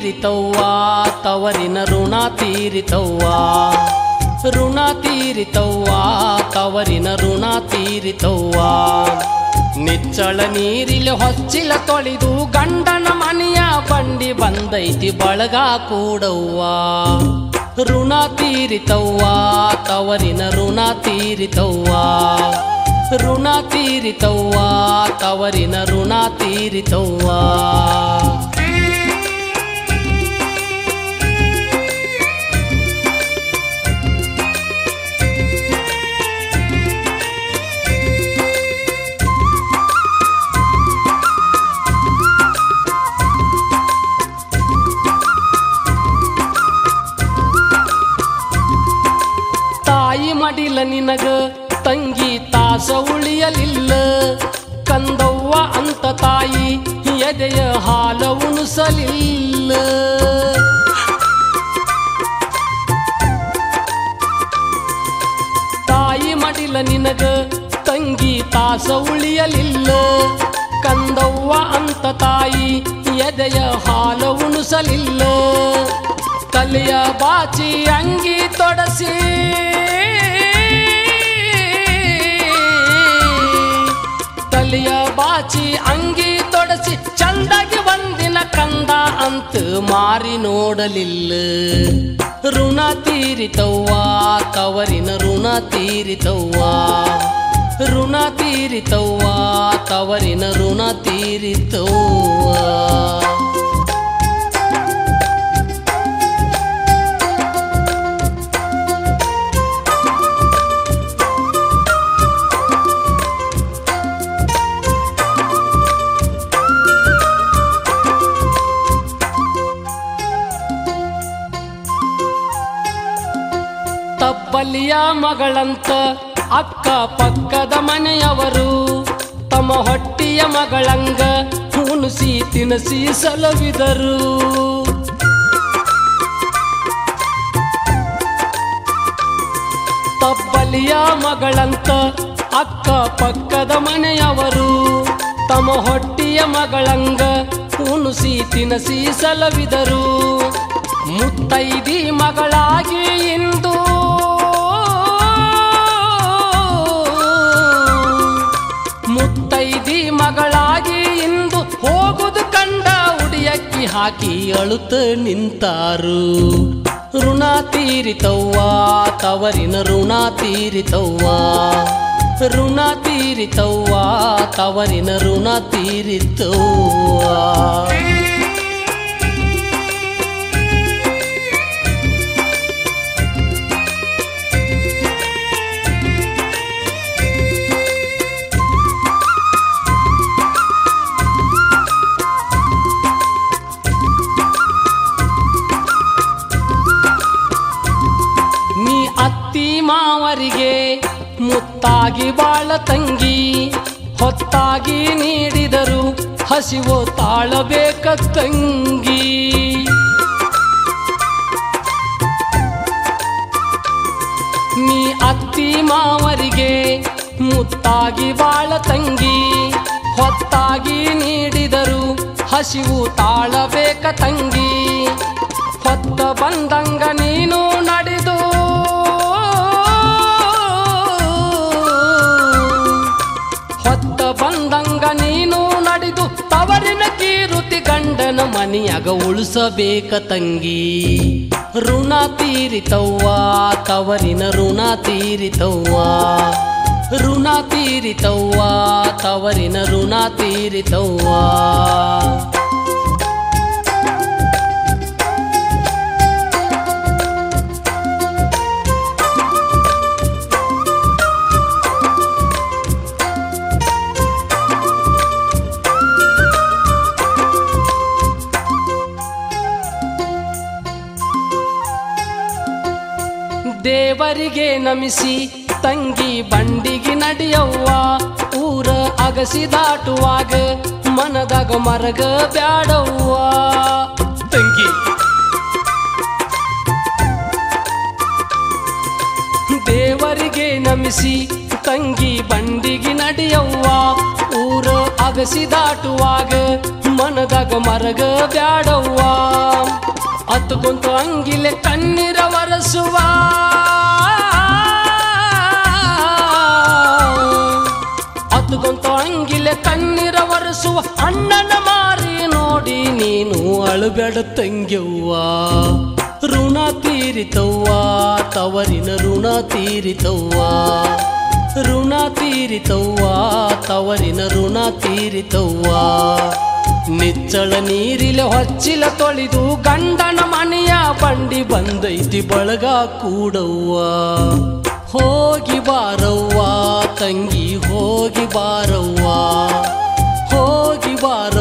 ತೀರಿತವ್ವ ತವರಿನ ಋಣ ತೀರಿತವ್ವ ಋಣ ತೀರಿತವ್ವ ತವರಿನ ಋಣ ತೀರಿತವ್ವ ನಿಚ್ಚಳ ನೀರಿಲಿ ಹೊಚ್ಚಿಲ ತೊಳೆದು ಗಂಡನ ಮನೆಯ ಬಂಡಿ ಬಂದೈತಿ ಬಳಗ ಕೂಡವ್ವ ಋಣ ತೀರಿತವ್ವ ತವರಿನ ಋಣ ತೀರಿತವ್ವ ಋಣ ತೀರಿತವ್ವ ತವರಿನ ಋಣ ತೀರಿತವ್ವ ತಾಯಿ ಮಡಿಲ ನಿನಗ ತಂಗಿ ತಾಸ ಉಳಿಯಲಿಲ್ಲ ಕಂದವ್ವ ಅಂತ ತಾಯಿ ಎದೆಯ ಹಾಲ ಉಣಿಸಲಿಲ್ಲ ತಾಯಿ ಮಡಿಲ ನಿನಗ ತಂಗಿ ತಾಸ ಉಳಿಯಲಿಲ್ಲ ಕಂದವ್ವ ಅಂತ ತಾಯಿ ಎದೆಯ ಹಾಲ ಉಣಿಸಲಿಲ್ಲ ತಲೆಯ ಬಾಚಿ ಅಂಗಿ ತೊಡಸಿ ತಲೆಯ ಬಾಚಿ ಅಂಗಿ ತೊಡಸಿ ಚಂದಾಗಿ ಒಂದಿನ ಕಂದ ಅಂತ ಮಾರಿ ನೋಡಲಿಲ್ಲ ಋಣ ತೀರಿತವ್ವ ತವರಿನ ಋಣ ತೀರಿತವ್ವ ಋಣ ತೀರಿತವ್ವ ತವರಿನ ಋಣ ತೀರಿತವ್ವ ತಬ್ಬಲಿಯ ಮಗಳಂತ ಅಕ್ಕ ಪಕ್ಕದ ಮನೆಯವರು ತಮ್ಮ ಹೊಟ್ಟಿಯ ಮಗಳಂಗ ಉಣಿಸಿ ತಿನಸಿ ಸಲವಿದರು ತಬ್ಬಲಿಯ ಮಗಳಂತ ಅಕ್ಕ ಪಕ್ಕದ ಮನೆಯವರು ತಮ್ಮ ಹೊಟ್ಟಿಯ ಮಗಳಂಗ ಉಣಿಸಿ ತಿನಸಿ ಸಲವಿದರು ಮುತ್ತೈದಿ ಮಗಳಾಗಿ ಇಂದು ಮುತ್ತೈದಿ ಮಗಳಾಗಿ ಇಂದು ಹೋಗುದು ಕಂಡ ಉಡಿಯಕ್ಕಿ ಹಾಕಿ ಅಳುತ್ತ ನಿಂತಾರು ಋಣ ತೀರಿತವ್ವ ತವರಿನ ಋಣ ತೀರಿತವ್ವ ಋಣ ತೀರಿತವ್ವ ತವರಿನ ಋಣ ತೀರಿತವ್ವ ನೀ ಅತ್ತಿ ಮಾವರಿಗೆ ಮುತ್ತಾಗಿ ಬಾಳ ತಂಗಿ ಹೊತ್ತಾಗಿ ನೀಡಿದರು ಹಸಿವು ತಾಳಬೇಕ ತಂಗಿ ನೀ ಅತ್ತಿ ಮಾವರಿಗೆ ಮುತ್ತಾಗಿ ಬಾಳ ತಂಗಿ ಹೊತ್ತಾಗಿ ನೀಡಿದರು ಹಸಿವು ತಾಳಬೇಕ ತಂಗಿ ಹೊತ್ತ ಬಂದಂಗ ನೀನು ನಡೆದು ಹೊತ್ತ ಬಂದಂಗ ನೀನು ನಡೆದು ತವರಿನ ಕೀರುತಿ ಗಂಡನ ಮನೆಯಾಗ ಉಳಿಸಬೇಕ ತಂಗಿ ಋಣ ತೀರಿತವ್ವ ತವರಿನ ಋಣ ತೀರಿತವ್ವ ಋಣ ತೀರಿತವ್ವ ತವರಿನ ಋಣ ತೀರಿತವ್ವ ದೇವರಿಗೆ ನಮಿಸಿ ತಂಗಿ ಬಂಡಿಗೆ ನಡೆಯವ್ವ ಊರ ಅಗಸಿ ದಾಟುವಾಗ ಮನದಾಗ ಮರಗ ಬ್ಯಾಡವ್ವ ತಂಗಿ ದೇವರಿಗೆ ನಮಿಸಿ ತಂಗಿ ಬಂಡಿಗೆ ನಡೆಯವ್ವ ಊರ ಅಗಸಿ ದಾಟುವಾಗ ಮನದಾಗ ಮರಗ ಬ್ಯಾಡವ್ವ ಅತ್ತುಕೊಂತ ಅಂಗಿಲೆ ಕಣ್ಣೀರ ಒರೆಸುವ ಅತ್ತುಕೊಂತ ಅಂಗಿಲೆ ಕಣ್ಣೀರ ಒರೆಸುವ ಅಣ್ಣನ ಮಾರಿ ನೋಡಿ ನೀನು ಅಳುಬೇಡ ತಂಗ್ಯವ್ವ ಋಣ ತೀರಿತವ್ವ ತವರಿನ ಋಣ ತೀರಿತವ್ವ ಋಣ ತೀರಿತವ್ವ ತವರಿನ ಋಣ ತೀರಿತವ್ವ ನಿಚ್ಚಳ ನೀರಿಲೆ ಹೊಚ್ಚಿಲ ತೊಳೆದು ಗಂಡನ ಮನೆಯ ಬಂಡಿ ಬಂದೈತಿ ಬಳಗ ಕೂಡವ್ವ ಹೋಗಿ ಬಾರವ್ವ ತಂಗಿ ಹೋಗಿ ಬಾರವ್ವ ಹೋಗಿ ಬಾರ